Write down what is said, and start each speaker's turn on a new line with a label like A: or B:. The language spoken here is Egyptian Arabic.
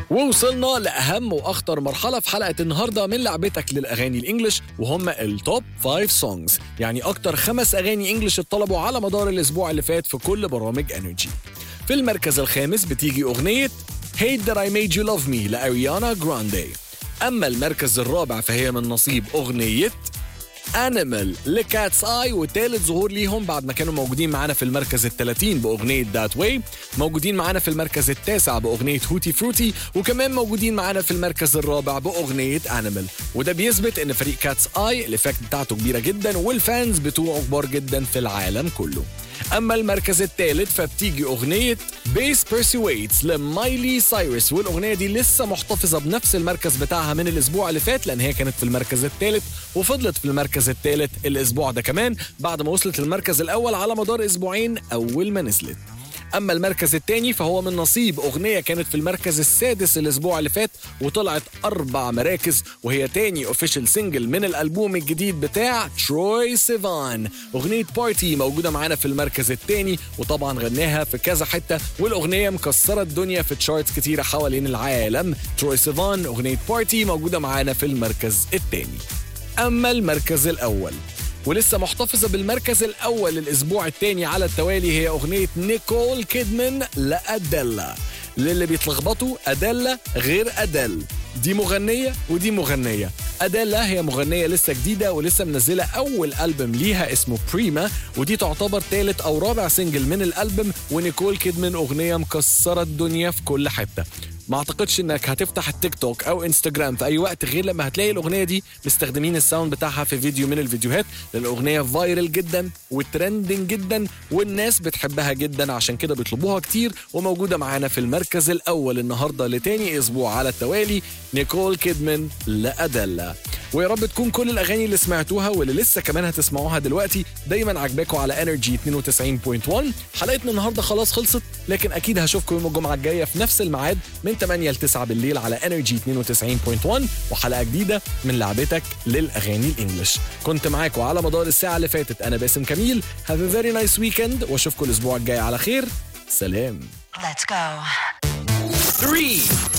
A: ووصلنا لأهم وأخطر مرحلة في حلقة النهاردة من لعبتك للأغاني الإنجليش وهم التوب 5 سونجز يعني أكتر خمس أغاني إنجليش اتطلبوا على مدار الأسبوع اللي فات في كل برامج انرجي في المركز الخامس بتيجي أغنية Hate That I Made You Love Me لأريانا جراندي أما المركز الرابع فهي من نصيب أغنية انيمال لكاتس اي وتالت ظهور ليهم بعد ما كانوا موجودين معانا في المركز ال 30 باغنيه ذات واي موجودين معانا في المركز التاسع باغنيه هوتي فروتي وكمان موجودين معانا في المركز الرابع باغنيه انيمال وده بيثبت ان فريق كاتس اي الايفكت بتاعته كبيره جدا والفانز بتوعه كبار جدا في العالم كله اما المركز الثالث فبتيجي اغنيه بيس بيرسويتس لمايلي سايرس والاغنيه دي لسه محتفظه بنفس المركز بتاعها من الاسبوع اللي فات لان هي كانت في المركز الثالث وفضلت في المركز الثالث الاسبوع ده كمان بعد ما وصلت للمركز الاول على مدار اسبوعين اول ما نزلت اما المركز الثاني فهو من نصيب اغنيه كانت في المركز السادس الاسبوع اللي فات وطلعت اربع مراكز وهي تاني اوفيشال سنجل من الالبوم الجديد بتاع تروي سيفان اغنيه بارتي موجوده معانا في المركز الثاني وطبعا غناها في كذا حته والاغنيه مكسره الدنيا في تشارتس كتيره حوالين العالم تروي سيفان اغنيه بارتي موجوده معانا في المركز الثاني اما المركز الاول ولسه محتفظة بالمركز الأول الأسبوع الثاني على التوالي هي أغنية نيكول كيدمان لأديلا للي بيتلخبطوا أديلا غير أديل دي مغنية ودي مغنية أديلا هي مغنية لسه جديدة ولسه منزلة أول ألبوم ليها اسمه بريما ودي تعتبر ثالث أو رابع سنجل من الألبوم ونيكول كيدمان أغنية مكسرة الدنيا في كل حتة ما اعتقدش انك هتفتح التيك توك او انستجرام في اي وقت غير لما هتلاقي الاغنيه دي مستخدمين الساوند بتاعها في فيديو من الفيديوهات لان الاغنيه فايرل جدا وترندنج جدا والناس بتحبها جدا عشان كده بيطلبوها كتير وموجوده معانا في المركز الاول النهارده لتاني اسبوع على التوالي نيكول كيدمان لاديلا ويا رب تكون كل الاغاني اللي سمعتوها واللي لسه كمان هتسمعوها دلوقتي دايما عجباكم على انرجي 92.1 حلقتنا النهارده خلاص خلصت لكن اكيد هشوفكم يوم الجمعه الجايه في نفس الميعاد من 8 ل 9 بالليل على انرجي 92.1 وحلقه جديده من لعبتك للاغاني الانجليش كنت معاكم على مدار الساعه اللي فاتت انا باسم كميل هاف ا فيري نايس ويكند واشوفكم الاسبوع الجاي على خير سلام
B: Let's go.
A: 3